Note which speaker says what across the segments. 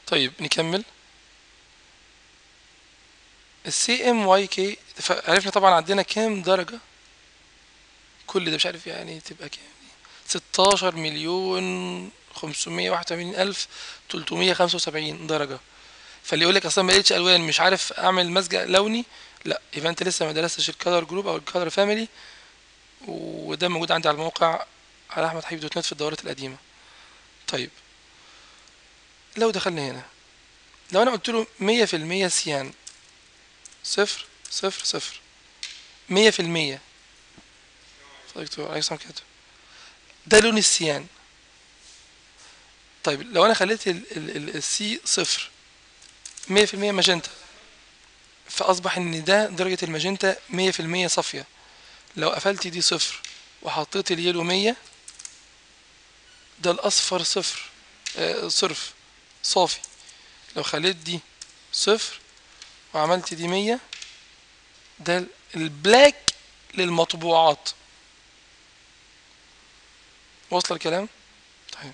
Speaker 1: طيب نكمل السي ام واي كي عرفنا طبعا عندنا كام درجة كل ده مش عارف يعني تبقى كام دي 16 مليون 581 ألف 375 درجة فاللي يقول لك اصلا ما لقيتش الوان مش عارف اعمل مزج لوني لا يبقى انت لسه ما درستش الكالر جروب او الكالر فاميلي وده موجود عندي على الموقع على احمد حبيب دوت نت في الدورات القديمه طيب لو دخلنا هنا لو انا قلت له مية في المية سيان صفر صفر صفر مية في المية دكتور عليه السلام كده ده لون السيان طيب لو انا خليت السي صفر مية في المية ماجنتا فاصبح ان ده درجة الماجنتا مية في المية صافية لو قفلت دي صفر وحطيت اليلو مية ده الاصفر صفر آه صرف صافي لو خليت دي صفر وعملت دي مية ده البلاك للمطبوعات واصل الكلام طيب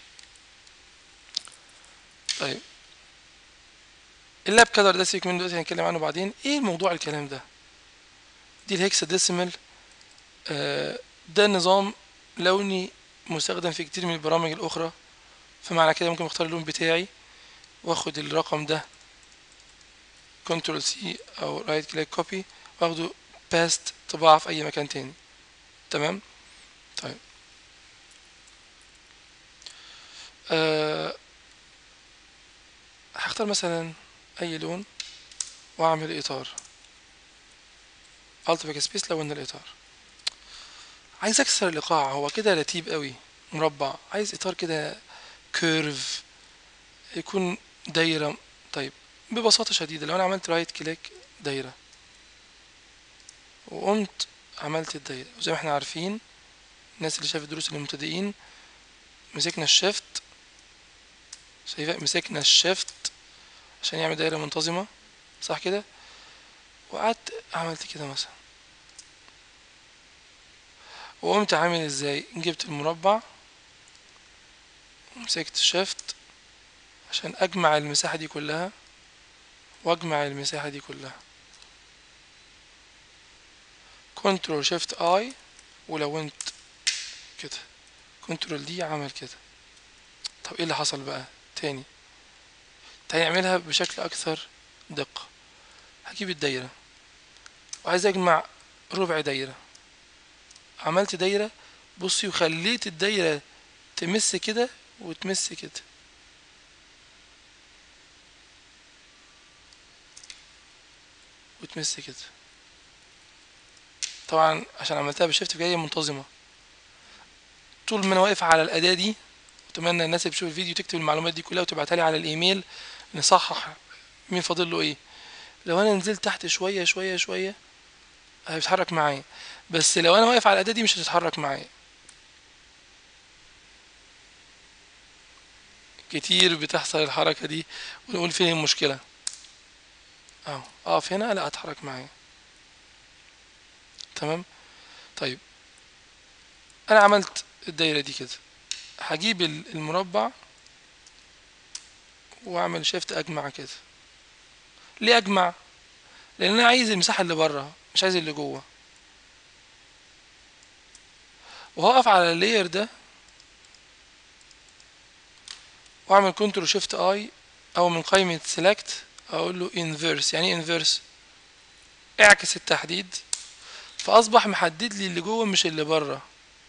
Speaker 1: طيب اللاب كلر ده سيبك منه دلوقتي هنتكلم عنه بعدين ايه موضوع الكلام ده دي الهكسا ديسيمال آه ده نظام لوني مستخدم في كتير من البرامج الاخرى فمعنى كده ممكن اختار اللون بتاعي واخد الرقم ده كنترول سي او رايت كليك كوبي واخده باست طباعة في اي مكان تاني تمام طيب أه هختار مثلا اي لون واعمل اطار الت باك سبيس لون الاطار عايز اكسر الايقاع هو كده رتيب قوي مربع عايز اطار كده كيرف يكون دايرة طيب ببساطة شديدة لو انا عملت رايت كليك دايرة وقمت عملت الدايرة وزي ما احنا عارفين الناس اللي شافت دروس المبتدئين مسكنا الشيفت شايفة مسكنا الشيفت عشان يعمل دايرة منتظمة صح كده وقعدت عملت كده مثلا وقمت عامل ازاي جبت المربع ومسكت شيفت عشان اجمع المساحة دي كلها واجمع المساحة دي كلها كنترول شيفت اي ولونت كده كنترول دي عمل كده طب ايه اللي حصل بقى تاني تاني اعملها بشكل اكثر دقة هجيب الدايرة وعايز اجمع ربع دايرة عملت دايرة بصي وخليت الدايرة تمس كده وتمس كده وتمس كده طبعا عشان عملتها بشيفت جاية منتظمة طول ما انا واقف على الأداة دي اتمنى الناس اللي بتشوف الفيديو تكتب المعلومات دي كلها وتبعتها لي على الايميل نصحح مين فاضل له ايه لو انا نزلت تحت شويه شويه شويه هيتحرك معايا بس لو انا واقف على الاداه دي مش هتتحرك معايا كتير بتحصل الحركه دي ونقول فين المشكله اهو اقف هنا لا اتحرك معايا تمام طيب انا عملت الدايره دي كده هجيب المربع واعمل شيفت اجمع كده ليه اجمع لان انا عايز المساحه اللي بره مش عايز اللي جوه وهقف على اللاير ده واعمل كنترول شيفت اي او من قائمه سيلكت اقول له انفيرس يعني ايه انفيرس اعكس التحديد فاصبح محدد لي اللي جوه مش اللي بره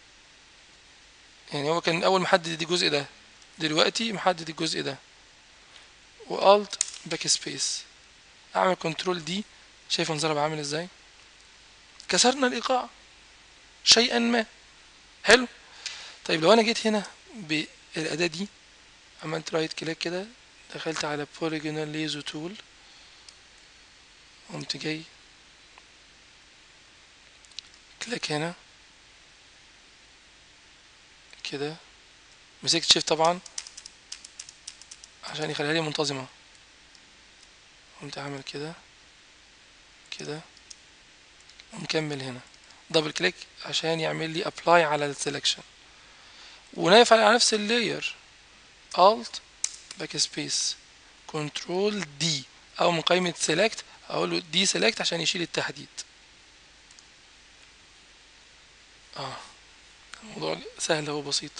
Speaker 1: يعني هو كان اول محدد الجزء ده دلوقتي محدد الجزء ده والت باك سبيس اعمل كنترول دي شايف منظرها بعمل ازاي كسرنا الايقاع شيئا ما حلو طيب لو انا جيت هنا بالاداه دي عملت رايت كليك كده دخلت على بوليجونال ليزو تول قمت جاي كليك هنا كده مسكت شيفت طبعا عشان يخليها لي منتظمة قمت عامل كده كده ومكمل هنا دبل كليك عشان يعمل لي ابلاي على السلكشن ونايف على نفس اللاير الت باك سبيس كنترول دي او من قائمه سيلكت اقول له دي سيلكت عشان يشيل التحديد اه الموضوع سهل هو بسيط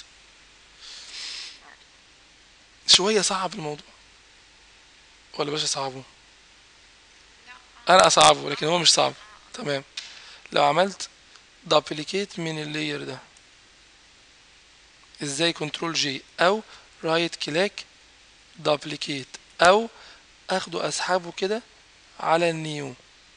Speaker 1: شويه صعب الموضوع ولا باش اصعبه انا اصعبه لكن هو مش صعب تمام لو عملت دابليكيت من اللاير ده ازاي كنترول جي او رايت كليك دابليكيت او اخده اسحبه كده على النيو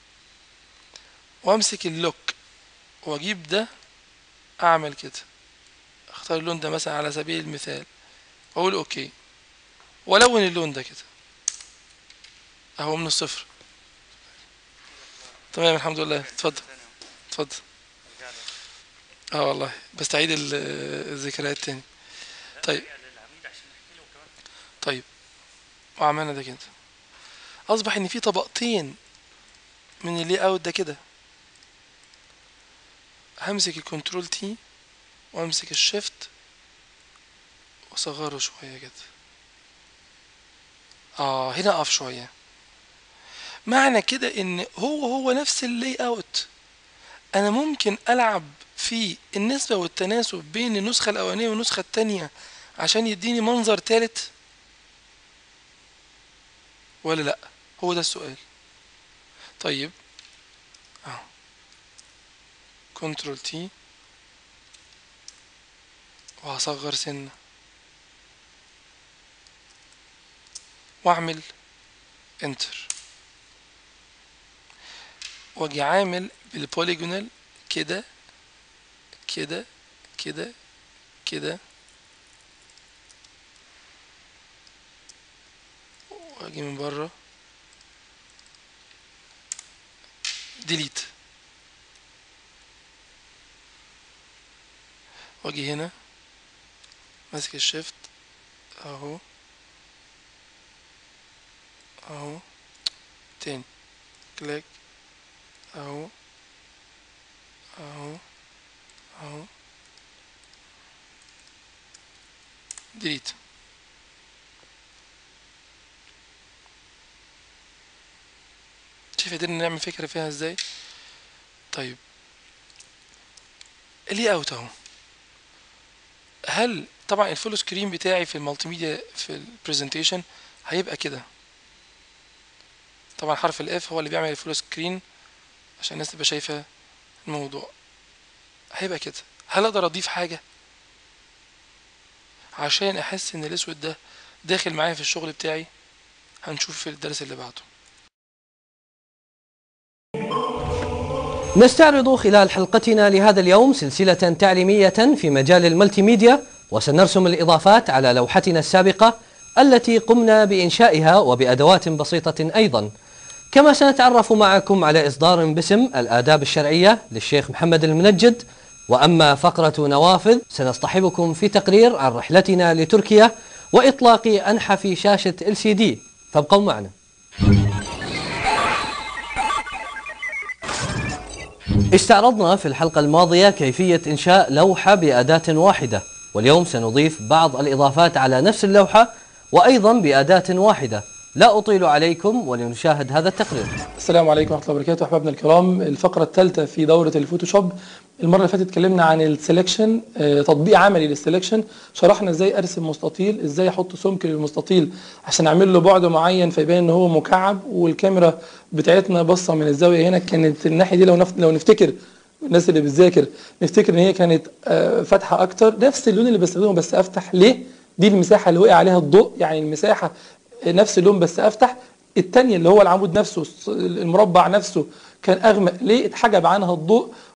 Speaker 1: وامسك اللوك واجيب ده اعمل كده اختار اللون ده مثلا على سبيل المثال واقول اوكي ولون اللون ده كده اهو من الصفر تمام الحمد لله اتفضل اتفضل اه والله بستعيد ال- الذكريات تاني طيب طيب وعملنا ده كده اصبح ان في طبقتين من اللي اوت ده كده همسك الكنترول تي وامسك الشيفت واصغره شويه كده اه هنا اقف شويه معنى كده ان هو هو نفس اللاي اوت انا ممكن العب في النسبة والتناسب بين النسخة الاولانية والنسخة التانية عشان يديني منظر تالت ولا لا هو ده السؤال طيب اهو كنترول تي وهصغر سنة واعمل انتر واجي عامل بالبوليجونال كده كده كده كده واجي من بره ديليت واجي هنا ماسك الشيفت اهو اهو تاني كليك اهو اهو اهو ديليت شايف قدرنا نعمل فكرة فيها ازاي طيب اللي اوت اهو هل طبعا الفول سكرين بتاعي في المالتي ميديا في البرزنتيشن هيبقى كده طبعا حرف الاف هو اللي بيعمل الفول سكرين عشان الناس تبقى شايفة الموضوع هيبقى كده هل اقدر اضيف حاجة عشان احس ان الاسود ده داخل معايا في الشغل بتاعي هنشوف في الدرس اللي بعده
Speaker 2: نستعرض خلال حلقتنا لهذا اليوم سلسلة تعليمية في مجال الملتي ميديا وسنرسم الإضافات على لوحتنا السابقة التي قمنا بإنشائها وبأدوات بسيطة أيضا كما سنتعرف معكم على إصدار باسم الآداب الشرعية للشيخ محمد المنجد وأما فقرة نوافذ سنصطحبكم في تقرير عن رحلتنا لتركيا وإطلاق أنحف شاشة LCD فابقوا معنا استعرضنا في الحلقة الماضية كيفية إنشاء لوحة بأداة واحدة واليوم سنضيف بعض الإضافات على نفس اللوحة وأيضا بأداة واحدة لا أطيل عليكم ولنشاهد هذا التقرير
Speaker 1: السلام عليكم ورحمة الله وبركاته أحبابنا الكرام الفقرة الثالثة في دورة الفوتوشوب المرة اللي فاتت اتكلمنا عن السلكشن آه، تطبيق عملي للسلكشن شرحنا ازاي ارسم مستطيل ازاي احط سمك للمستطيل عشان اعمل له بعد معين فيبان ان هو مكعب والكاميرا بتاعتنا باصه من الزاويه هنا كانت الناحيه دي لو نف... لو نفتكر الناس اللي بتذاكر نفتكر ان هي كانت آه، فاتحه اكتر نفس اللون اللي بستخدمه بس افتح ليه دي المساحه اللي وقع عليها الضوء يعني المساحه نفس اللون بس افتح التانية اللي هو العمود نفسه المربع نفسه كان اغمق ليه اتحجب عنها الضوء